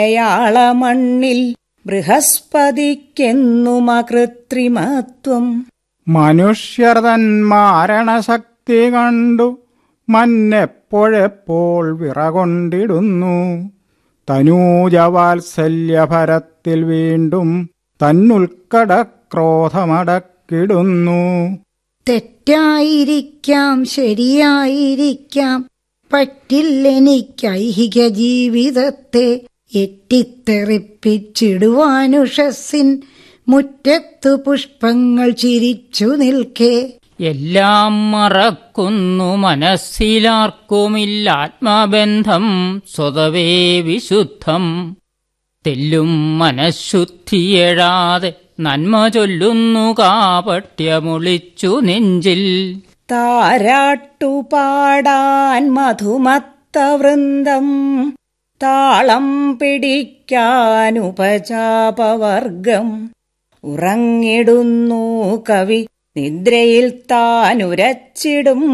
മലയാളമണ്ണിൽ ബൃഹസ്പതിക്കെന്നുമകൃത്രിമത്വം മനുഷ്യർ തൻ മാരണശക്തി കണ്ടു മന്നെപ്പോഴെപ്പോൾ വിറകൊണ്ടിടുന്നു തനൂജവാത്സല്യഭരത്തിൽ വീണ്ടും തന്നുൽക്കട ക്രോധമടക്കിടുന്നു തെറ്റായിരിക്കാം ശരിയായിരിക്കാം പറ്റില്ലെനിക്കൈഹിക ജീവിതത്തെ എറ്റിത്തെറിപ്പിച്ചിടുവാനുഷസ്സിൻ മുറ്റത്തു പുഷ്പങ്ങൾ ചിരിച്ചു നിൽക്കേ എല്ലാം മറക്കുന്നു മനസ്സിലാർക്കുമില്ല ആത്മബന്ധം സ്വതവേ വിശുദ്ധം തെല്ലും മനഃശുദ്ധിയെഴാതെ നന്മ ചൊല്ലുന്നു കാപട്യമൊളിച്ചു നെഞ്ചിൽ താരാട്ടുപാടാൻ മധുമത്തവൃന്ദം താളം പിടിക്കാൻ ഉപചാപവർഗം ഉറങ്ങിടുന്നു കവി നിദ്രയിൽ താനുരച്ചിടും